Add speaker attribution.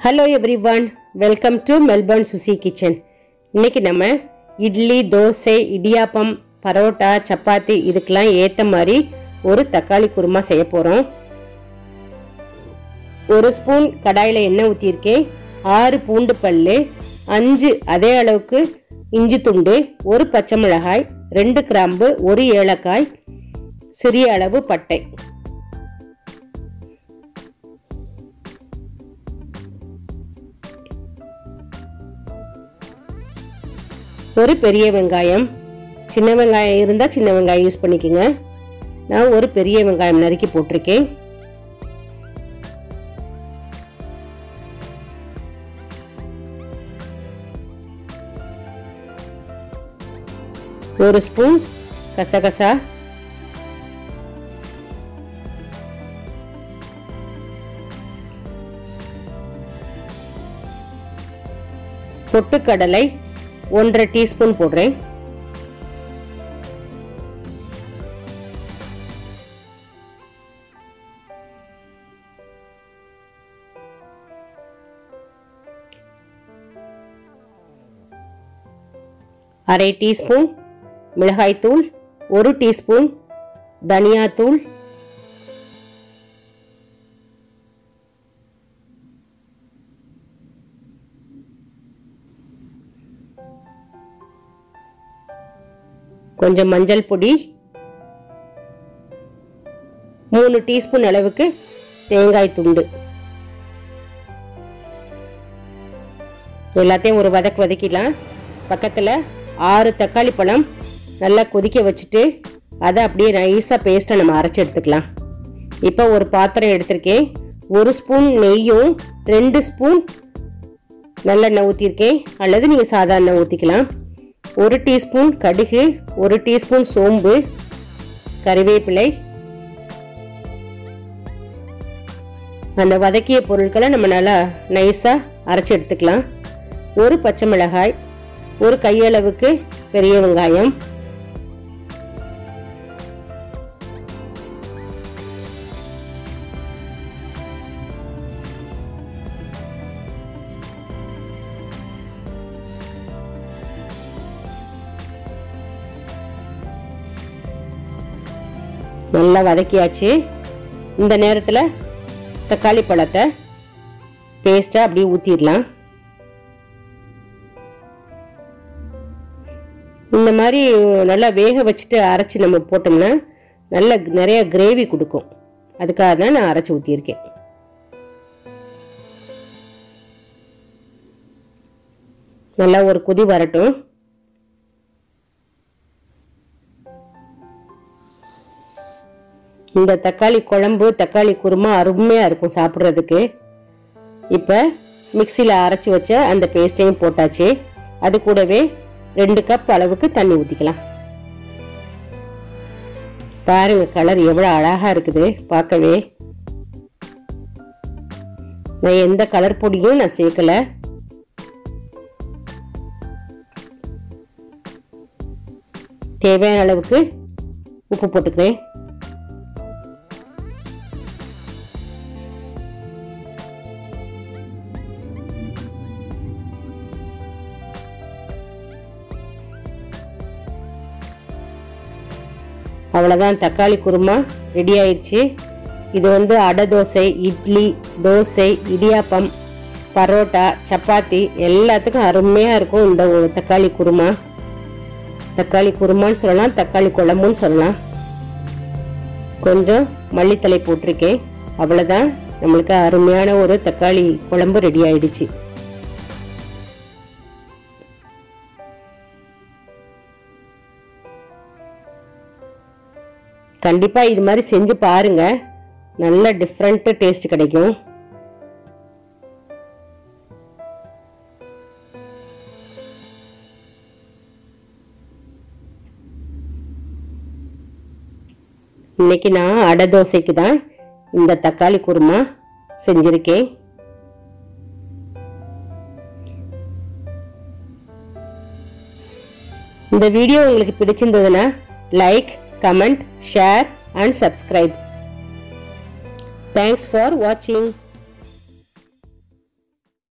Speaker 1: hello everyone welcome to Melbourne Suchi kitchen இன்னைக்கு நம்ம இட்லி தோசை இடியாப்பம் பரோட்டா சப்பாத்தி இதுக்கெல்லாம் ஏற்ற மாதிரி ஒரு தக்காளி குருமா செய்ய போகிறோம் ஒரு ஸ்பூன் கடாயில் எண்ணெய் ஊற்றியிருக்கேன் ஆறு பூண்டு பல் அஞ்சு அதே அளவுக்கு இஞ்சி துண்டு ஒரு பச்சை மிளகாய் ரெண்டு கிராம்பு ஒரு ஏலக்காய் சிறிய அளவு பட்டை ஒரு பெரிய வெங்காயம் சின்ன வெங்காயம் இருந்தால் சின்ன வெங்காயம் யூஸ் பண்ணிக்கோங்க நான் ஒரு பெரிய வெங்காயம் நறுக்கி போட்டிருக்கேன் ஒரு ஸ்பூன் கசகசா பொட்டுக்கடலை ஒன்றரை டீஸ்பூன் போடுறேன் அரை டீஸ்பூன் மிளகாய்த்தூள் ஒரு டீஸ்பூன் தனியாத்தூள் கொஞ்சம் மஞ்சள் பொடி மூணு டீஸ்பூன் அளவுக்கு தேங்காய் துண்டு எல்லாத்தையும் ஒரு வதக்கு வதக்கிடலாம் பக்கத்தில் ஆறு தக்காளி பழம் நல்லா கொதிக்க வச்சுட்டு அதை அப்படியே நைஸாக பேஸ்ட்டாக நம்ம அரைச்சி எடுத்துக்கலாம் இப்போ ஒரு பாத்திரம் எடுத்திருக்கேன் ஒரு ஸ்பூன் நெய்யும் ரெண்டு ஸ்பூன் நல்லெண்ணெய் ஊற்றிருக்கேன் அல்லது நீங்கள் சாதாரண ஊற்றிக்கலாம் ஒரு டீஸ்பூன் கடுகு ஒரு டீஸ்பூன் சோம்பு கறிவேப்பிலை அந்த வதக்கிய பொருட்களை நம்ம நல்லா நைஸாக அரைச்சி எடுத்துக்கலாம் ஒரு பச்சை மிளகாய் ஒரு கையளவுக்கு பெரிய வெங்காயம் நல்லா வதக்கியாச்சு இந்த நேரத்தில் தக்காளி பழத்தை பேஸ்ட்டாக அப்படியே ஊற்றிடலாம் இந்த மாதிரி நல்லா வேக வச்சுட்டு அரைச்சி நம்ம போட்டோம்னா நல்ல நிறைய கிரேவி கொடுக்கும் அதுக்காக தான் நான் அரைச்சி ஊற்றியிருக்கேன் நல்லா ஒரு கொதி வரட்டும் இந்த தக்காளி குழம்பு தக்காளி குருமா அருமையாக இருக்கும் சாப்பிட்றதுக்கு இப்போ மிக்சியில் அரைச்சி வச்ச அந்த பேஸ்ட்டையும் போட்டாச்சு அது கூடவே ரெண்டு கப் அளவுக்கு தண்ணி ஊற்றிக்கலாம் பாருங்க கலர் எவ்வளோ அழகாக இருக்குது பார்க்கவே நான் எந்த கலர் பொடியும் நான் சேர்க்கல தேவையான அளவுக்கு உப்பு போட்டுக்கிறேன் அவ்வளோதான் தக்காளி குருமா ரெடி ஆயிடுச்சு இது வந்து அடை தோசை இட்லி தோசை இடியாப்பம் பரோட்டா சப்பாத்தி எல்லாத்துக்கும் அருமையாக இருக்கும் இந்த ஒரு தக்காளி குருமா தக்காளி குருமான்னு சொல்லலாம் தக்காளி குழம்புன்னு சொல்லலாம் கொஞ்சம் மல்லித்தலை போட்டிருக்கேன் அவ்வளோதான் நம்மளுக்கு அருமையான ஒரு தக்காளி குழம்பு ரெடி ஆயிடுச்சு கண்டிப்பாக இது மாதிரி செஞ்சு பாருங்க நல்ல டிஃப்ரெண்ட்டு டேஸ்ட் கிடைக்கும் இன்னைக்கு நான் அடை தோசைக்கு தான் இந்த தக்காளி குருமா செஞ்சுருக்கேன் இந்த வீடியோ உங்களுக்கு பிடிச்சிருந்ததுன்னா like comment share and subscribe thanks for வாட்சிங்